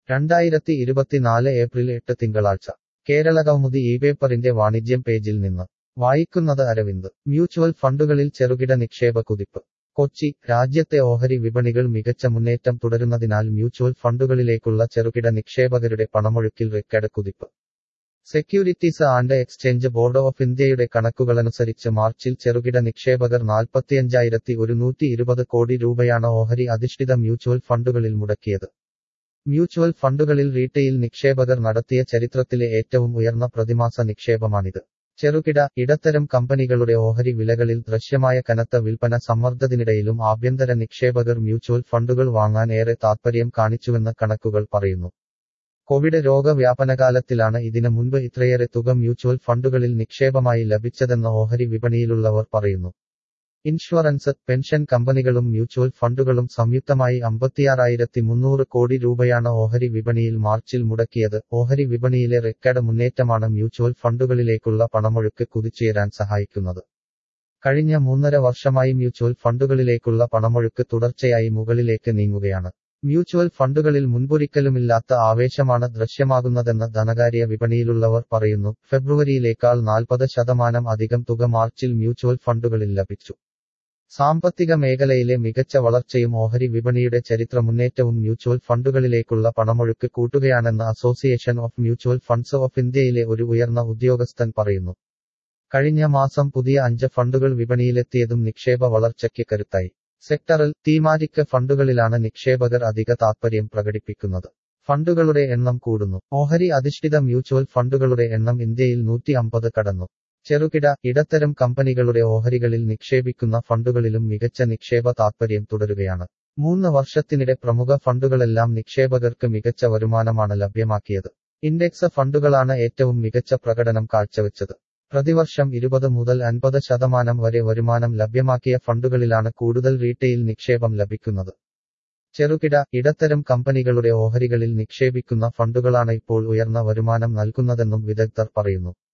രണ്ടായിരത്തി ഇരുപത്തിനാല് ഏപ്രിൽ എട്ട് തിങ്കളാഴ്ച കേരളകൗമുദി ഈ പേപ്പറിന്റെ വാണിജ്യം പേജിൽ നിന്ന് വായിക്കുന്നത് അരവിന്ദ് മ്യൂച്വൽ ഫണ്ടുകളിൽ ചെറുകിട നിക്ഷേപ കുതിപ്പ് കൊച്ചി രാജ്യത്തെ ഓഹരി വിപണികൾ മികച്ച മുന്നേറ്റം തുടരുന്നതിനാൽ മ്യൂച്വൽ ഫണ്ടുകളിലേക്കുള്ള ചെറുകിട നിക്ഷേപകരുടെ പണമൊഴുക്കിൽ റെക്കോർഡ് കുതിപ്പ് securities and exchange board of ഇന്ത്യയുടെ കണക്കുകളനുസരിച്ച് മാർച്ചിൽ ചെറുകിട നിക്ഷേപകർ നാൽപ്പത്തിയഞ്ചായിരത്തി ഒരുന്നൂറ്റി ഇരുപത് കോടി രൂപയാണ് ഓഹരി അധിഷ്ഠിത മ്യൂച്വൽ ഫണ്ടുകളിൽ മുടക്കിയത് മ്യൂച്വൽ ഫണ്ടുകളിൽ റീറ്റെയിൽ നിക്ഷേപകർ നടത്തിയ ചരിത്രത്തിലെ ഏറ്റവും ഉയർന്ന പ്രതിമാസ നിക്ഷേപമാണിത് ചെറുകിട ഇടത്തരം കമ്പനികളുടെ ഓഹരി വിലകളിൽ ദൃശ്യമായ കനത്ത വിൽപ്പന സമ്മർദ്ദത്തിനിടയിലും ആഭ്യന്തര നിക്ഷേപകർ മ്യൂച്വൽ ഫണ്ടുകൾ വാങ്ങാൻ ഏറെ താൽപ്പര്യം കാണിച്ചുവെന്ന് കണക്കുകൾ പറയുന്നു കോവിഡ് രോഗവ്യാപനകാലത്തിലാണ് ഇതിനു മുൻപ് ഇത്രയേറെ തുക മ്യൂച്വൽ ഫണ്ടുകളിൽ നിക്ഷേപമായി ലഭിച്ചതെന്ന് ഓഹരി വിപണിയിലുള്ളവർ പറയുന്നു ഇൻഷുറൻസ് പെൻഷൻ കമ്പനികളും മ്യൂച്വൽ ഫണ്ടുകളും സംയുക്തമായി അമ്പത്തിയാറായിരത്തി മുന്നൂറ് കോടി രൂപയാണ് ഓഹരി വിപണിയിൽ മാർച്ചിൽ മുടക്കിയത് ഓഹരി വിപണിയിലെ റെക്കോർഡ് മുന്നേറ്റമാണ് മ്യൂച്വൽ ഫണ്ടുകളിലേക്കുള്ള പണമൊഴുക്ക് കുതിച്ചുയരാൻ സഹായിക്കുന്നത് കഴിഞ്ഞ മൂന്നര വർഷമായി മ്യൂച്വൽ ഫണ്ടുകളിലേക്കുള്ള പണമൊഴുക്ക് തുടർച്ചയായി മുകളിലേക്ക് നീങ്ങുകയാണ് മ്യൂച്വൽ ഫണ്ടുകളിൽ മുൻപൊരിക്കലുമില്ലാത്ത ആവേശമാണ് ദൃശ്യമാകുന്നതെന്ന് ധനകാര്യ വിപണിയിലുള്ളവർ പറയുന്നു ഫെബ്രുവരിയിലേക്കാൾ നാൽപ്പത് ശതമാനം അധികം തുക മാർച്ചിൽ മ്യൂച്വൽ ഫണ്ടുകളിൽ ലഭിച്ചു സാമ്പത്തിക മേഖലയിലെ മികച്ച വളർച്ചയും ഓഹരി വിപണിയുടെ ചരിത്ര മുന്നേറ്റവും മ്യൂച്വൽ ഫണ്ടുകളിലേക്കുള്ള പണമൊഴുക്ക് കൂട്ടുകയാണെന്ന് association of mutual funds of ഇന്ത്യയിലെ ഒരു ഉയർന്ന ഉദ്യോഗസ്ഥൻ പറയുന്നു കഴിഞ്ഞ മാസം പുതിയ അഞ്ച് ഫണ്ടുകൾ വിപണിയിലെത്തിയതും നിക്ഷേപ വളർച്ചയ്ക്ക് കരുത്തായി സെക്ടറൽ തീമാറ്റിക് ഫണ്ടുകളിലാണ് നിക്ഷേപകർ അധിക താൽപ്പര്യം പ്രകടിപ്പിക്കുന്നത് ഫണ്ടുകളുടെ എണ്ണം കൂടുന്നു ഓഹരി അധിഷ്ഠിത മ്യൂച്വൽ ഫണ്ടുകളുടെ എണ്ണം ഇന്ത്യയിൽ നൂറ്റി അമ്പത് കടന്നു ചെറുകിട ഇടത്തരം കമ്പനികളുടെ ഓഹരികളിൽ നിക്ഷേപിക്കുന്ന ഫണ്ടുകളിലും മികച്ച നിക്ഷേപ താൽപ്പര്യം തുടരുകയാണ് മൂന്ന് വർഷത്തിനിടെ പ്രമുഖ ഫണ്ടുകളെല്ലാം നിക്ഷേപകർക്ക് മികച്ച വരുമാനമാണ് ലഭ്യമാക്കിയത് ഇൻഡെക്സ് ഫണ്ടുകളാണ് ഏറ്റവും മികച്ച പ്രകടനം കാഴ്ചവെച്ചത് പ്രതിവർഷം ഇരുപത് മുതൽ അൻപത് ശതമാനം വരെ വരുമാനം ലഭ്യമാക്കിയ ഫണ്ടുകളിലാണ് കൂടുതൽ റീറ്റെയിൽ നിക്ഷേപം ലഭിക്കുന്നത് ചെറുകിട ഇടത്തരം കമ്പനികളുടെ ഓഹരികളിൽ നിക്ഷേപിക്കുന്ന ഫണ്ടുകളാണ് ഇപ്പോൾ ഉയർന്ന വരുമാനം നൽകുന്നതെന്നും വിദഗ്ധർ പറയുന്നു